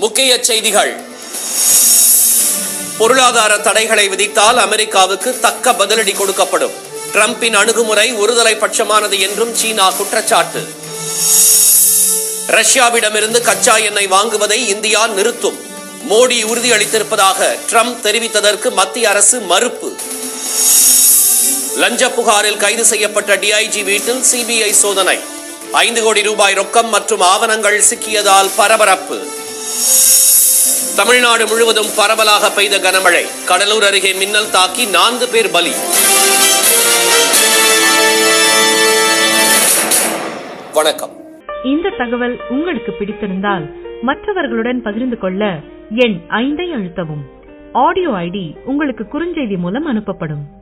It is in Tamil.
முக்கிய செய்திகள் பொருளாதார தடைகளை விதித்தால் அமெரிக்காவுக்கு தக்க பதிலடி கொடுக்கப்படும் டிரம்பின் அணுகுமுறை ஒருதலை பட்சமானது என்றும் சீனா குற்றச்சாட்டு ரஷ்யாவிடமிருந்து கச்சா எண்ணெய் வாங்குவதை இந்தியா நிறுத்தும் மோடி உறுதியளித்திருப்பதாக ட்ரம்ப் தெரிவித்ததற்கு மத்திய அரசு மறுப்பு லஞ்ச புகாரில் கைது செய்யப்பட்ட டிஐஜி வீட்டில் சிபிஐ சோதனை ஐந்து கோடி ரூபாய் ரொக்கம் மற்றும் ஆவணங்கள் சிக்கியதால் பரபரப்பு தமிழ்நாடு முழுவதும் பரவலாக பெய்த கனமழை கடலூர் அருகே மின்னல் தாக்கி நான்கு பேர் பலி வணக்கம் இந்த தகவல் உங்களுக்கு பிடித்திருந்தால் மற்றவர்களுடன் பகிர்ந்து கொள்ள எண் ஐந்தை அழுத்தவும் ஆடியோ ஐடி உங்களுக்கு குறுஞ்செய்தி மூலம் அனுப்பப்படும்